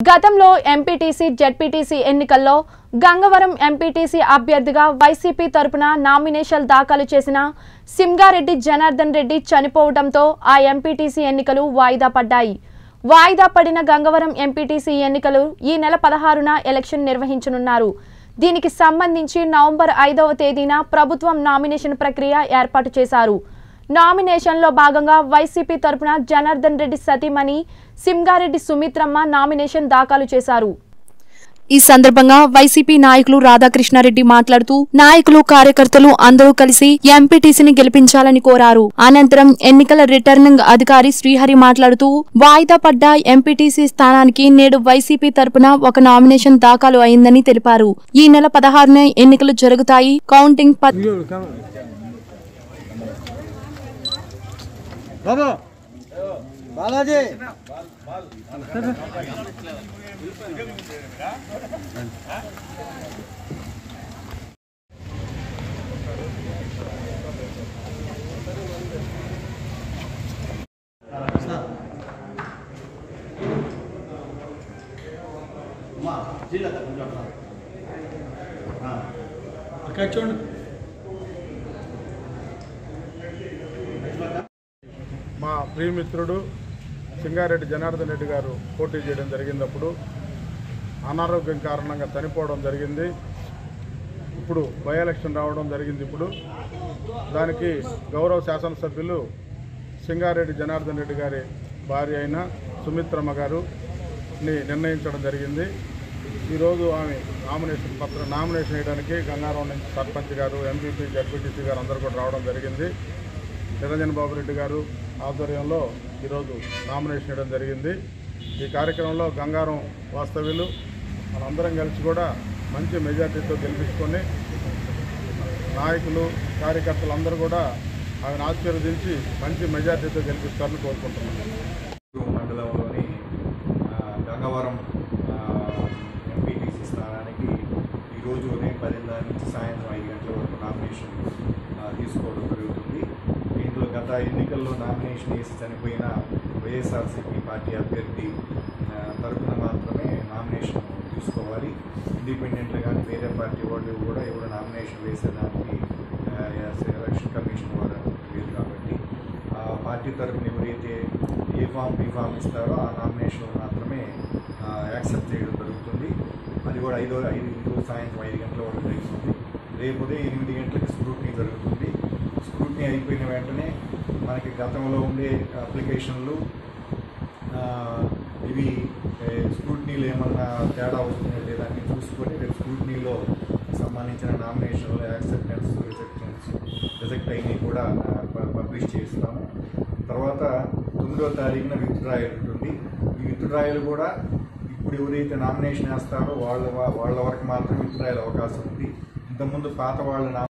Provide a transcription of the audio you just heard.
గతంలో MPTC ZPTC ఎన్నికల్లో Gangavaram MPTC అభ్యర్థిగా వైసీపీ తరపున నామినేషన్ దాఖలు చేసిన సింగారెడ్డి జనార్దన్ రెడ్డి చనిపోవడంతో ఆ ఎంపీటీసీ ఎన్నికలు వాయిదా పడ్డాయి వాయిదా పడిన గంగవరం ఎంపీటీసీ ఎన్నికలు ఈ నెల పదహారున ఎలక్షన్ నిర్వహించనున్నారు దీనికి సంబంధించి నవంబర్ ఐదవ తేదీన ప్రభుత్వం నామినేషన్ ప్రక్రియ ఏర్పాటు చేశారు నామినేషన్లో భాగంగా వైసీపీ తరపున జనార్దన్ రెడ్డి సతీమణి సింగారెడ్డి సుమిత్రమ్మ నామినేషన్ దాఖలు చేశారు ఈ సందర్భంగా వైసీపీ నాయకులు రాధాకృష్ణారెడ్డి మాట్లాడుతూ నాయకులు కార్యకర్తలు అందరూ కలిసి ఎంపీటీసీని గెలిపించాలని కోరారు అనంతరం ఎన్నికల రిటర్నింగ్ అధికారి శ్రీహరి మాట్లాడుతూ వాయిదా పడ్డ ఎంపీటీసీ స్థానానికి నేడు వైసీపీ తరపున ఒక నామినేషన్ దాఖలు అయిందని తెలిపారు ఈ నెల పదహారున ఎన్నికలు జరుగుతాయి కౌంటింగ్ ప- బాబు బాలాజీ అక్కడ చూడండి మా ప్రియమిత్రుడు సింగారెడ్డి జనార్దన్ రెడ్డి గారు పోటీ చేయడం జరిగినప్పుడు అనారోగ్యం కారణంగా చనిపోవడం జరిగింది ఇప్పుడు బై ఎలక్షన్ రావడం జరిగింది ఇప్పుడు దానికి గౌరవ శాసనసభ్యులు సింగారెడ్డి జనార్దన్ రెడ్డి గారి భార్య అయిన సుమిత్రమ్మ గారుని నిర్ణయించడం జరిగింది ఈరోజు ఆమె నామినేషన్ పత్రం నామినేషన్ వేయడానికి గంగారావు నుంచి సర్పంచ్ గారు ఎంపీపీ జడ్పీటీసీ గారు అందరూ కూడా రావడం జరిగింది నిరంజన్ బాబు రెడ్డి గారు ఆధ్వర్యంలో ఈరోజు నామినేషన్ వేయడం జరిగింది ఈ కార్యక్రమంలో గంగారం వాస్తవ్యులు మనందరం కలిసి కూడా మంచి మెజార్టీతో గెలిపించుకొని నాయకులు కార్యకర్తలు అందరూ కూడా ఆమెను ఆశీర్వదించి మంచి మెజార్టీతో గెలిపిస్తారని కోరుకుంటున్నాను మండలంలోని ఆ, గంగవరం ఎంపీటీసీ స్థానానికి ఈరోజు ఉదయం పదిన్నర నుంచి సాయంత్రం ఐదు గంటల వరకు నామినేషన్ ఆ, తీసుకోవడం జరుగుతుంది దీంట్లో గత ఎన్నికల్లో నామినేషన్ వేసి చనిపోయిన వైఎస్ఆర్సీపీ పార్టీ అభ్యర్థి ఆ, తరపున మాత్రమే నామినేషన్ తీసుకోవాలి ఇండిపెండెంట్లు కానీ వేరే పార్టీ వాళ్ళు కూడా ఎవరు నామినేషన్ వేసేదానికి ఆ, ఎలక్షన్ కమిషన్ వారు లేదు కాబట్టి ఆ పార్టీ తరఫున ఎవరైతే ఏ ఫామ్ బి ఫామ్ ఇస్తారో ఆ నామినేషన్ మాత్రమే ఆ, యాక్సెప్ట్ చేయడం జరుగుతుంది అది కూడా ఐదో ఐదు ఈరోజు సాయంత్రం ఐదు గంటల వరకు జరుగుతుంది రేపు ఉదయం ఎనిమిది గంటలకు స్క్రూట్నీ జరుగుతుంది స్క్రూట్నీ అయిపోయిన వెంటనే మనకి గతంలో ఉండే అప్లికేషన్లు ఆ, ఇవి స్క్రూట్నీలు ఏమన్నా తేడా అవుతుందో లేదా అని చూసుకొని రేపు స్క్రూట్నీలో సంబంధించిన నామినేషన్లు యాక్సెప్టెన్స్ రిజెక్టెన్స్ రిజెక్ట్ అయినవి కూడా ఆ, ప- పబ్లిష్ చేస్తాము తర్వాత తొమ్మిదో తారీఖున విత్డ్రాయల్ ఉంటుంది ఈ విత్డ్రాయల్ కూడా ఇప్పుడు ఎవరైతే నామినేషన్ వేస్తారో వాళ్ళ వా- వాళ్ళ వరకు మాత్రం విత్డ్రాయల్ అవకాశం ఉంది ఇంతకుముందు పాత వాళ్ళ